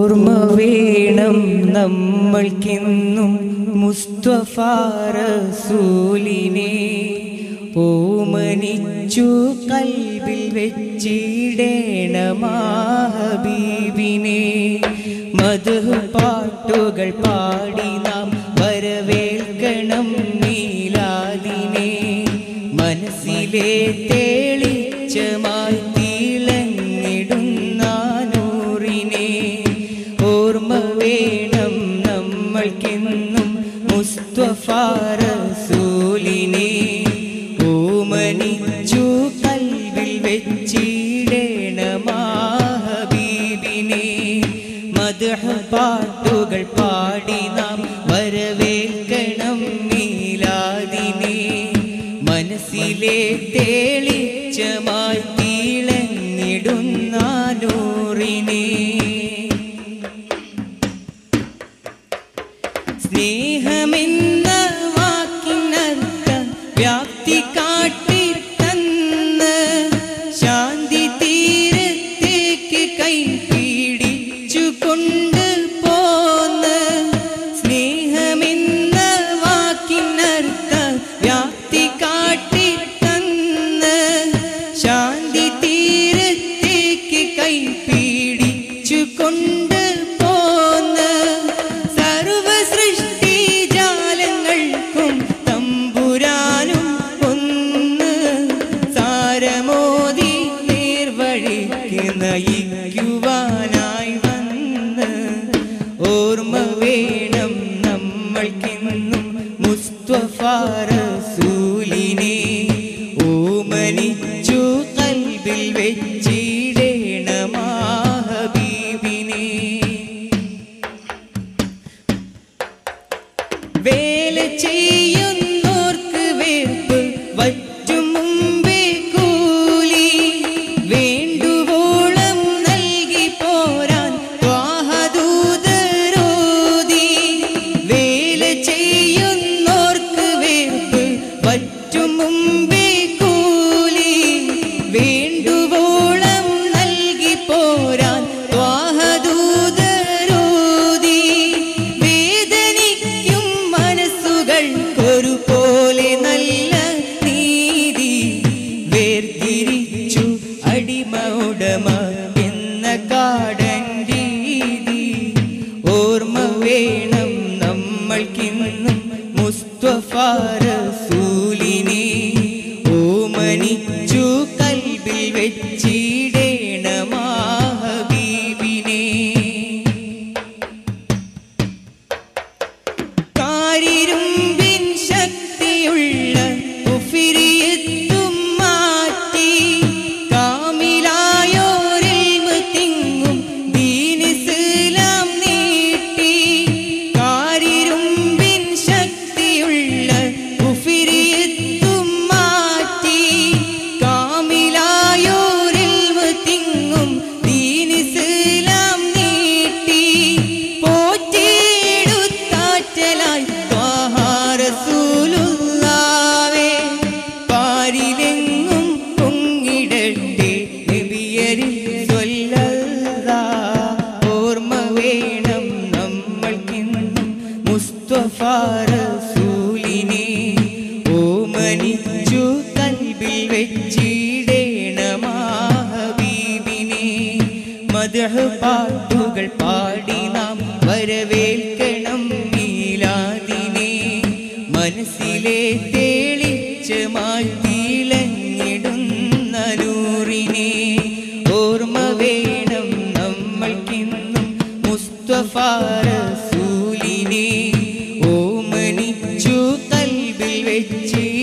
ഓർമ്മ വേണം നമ്മൾക്കെന്നും മുസ്തഫ റസൂലിനെ ഓമനിച്ചു കൽവിൽ വെച്ചിടേണമാ ഹബീബിനെ മധു പാട്ടുകൾ പാടി നാം വരവേൽക്കണം നീലാദിനെ മനസ്സിലെ തേളിച്ചമായി തിളങ്ങിടുന്നാനൂറിനെ ഓർമ്മ വേണം നമ്മൾക്കെന്നും മുസ്തഫ റസൂലിനെ ഓമനിച്ചു കൽവിൽ വെച്ചിടേണമാ ഹബീബിനെ മദ്ഹ് പാട്ടുകൾ പാടി നാം വരവേൽക്കണം മീലാദിനെ മനസ്സിലെ തേളിച്ചമായി തിളങ്ങിടുന്നാനൂറിനെ സ്നേഹമെന്ന വാക്കിനർത്ഥം വ്യാപ്തി കാട്ടി തന്ന് ശാന്തി തീരത്തേക്ക് കൈ പിടിച്ചു കൊണ്ട് പോന്ന് സ്നേഹമെന്ന വാക്കിനർത്ഥം വ്യാപ്തി കാട്ടി തന്ന് ശാന്തി തീരത്തേക്ക് കൈ പിടിച്ചു കൊണ്ട് പോന്ന് സർവ സൃഷ്ടി ജാലങ്ങൾക്കും തമ്പുരാനും ഒന്ന് സാരമോദി നേർവഴിക്ക് നയിക്കുവാനായി വന്ന് ഓർമ്മ വേണം നമ്മൾക്കെന്നും മുസ്തഫ റസൂലിനെ ഓമനിച്ചു കൽബിൽ വെച്ചിടേണമാ ഹബീബിനെ വേല ചെയ്യുന്നോർക്ക് വേർപ്പ് വറ്റും മുമ്പേ കൂലി വേണ്ടുവോളം നൽകി പോരാൻ ത്വാഹദൂതരോതി വേല ചെയ്യുന്നോർക്ക് വേർപ്പ് വറ്റും മുമ്പേ കൂലി വേണ്ടുവോളം നൽകി പോരാൻ ത്വാഹദൂതരോതി വേദനിക്കും മനസ്സുകൾക്കൊരു പോലെ നല്ല നീതി വേർതിരിച്ചു അടിമ ഉടമ എന്ന കാടൻ രീതി ഓർമ്മ വേണം നമ്മൾക്കിന്നും മുസ്തഫ റസൂലിനെ ഓമനിച്ചു കൽബിൽ വെച്ചിടേണമാ ഹബീബിനെ കാരിരുമ്പിൻ ശക്തിയുള്ള ഉഫിരിയെത്തും മാറ്റി കാമിലായോരിൽ തിങ്ങും ദീനിസ്ലാം നീട്ടി കാരിരുമ്പിൻ ശക്തിയുള്ള ഉഫിരിയെത്തും മാറ്റി കാമിലായോരിൽ തിങ്ങും ദീനിസ്ലാം നീട്ടി പോറ്റേടുത്താറ്റലായി ത്വാഹാരസൂലുള്ളാവേ പാരിലെങ്ങും പൊങ്ങിടട്ടെ നബിയരിൽ സ്വല്ലല്ലാ ഓർമ്മ വേണം നമ്മൾക്കെന്നും മുസ്തഫ റസൂലിനെ ഓമനിച്ചു കൽബിൽ വെച്ചിടേണമാ ഹബീബിനെ മദ്ഹ് പാട്ടുകൾ പാടി നാം വരവേൽക്കണം മീലാദിനെ മനസ്സിലെ തേളിച്ചമായി തിളങ്ങിടുന്ന നൂറിനെ ഓർമ്മ വേണം നമ്മൾക്കെന്നും മുസ്തഫ റസൂലിനെ ഓമനിച്ചു കൽബിൽ വെച്ച്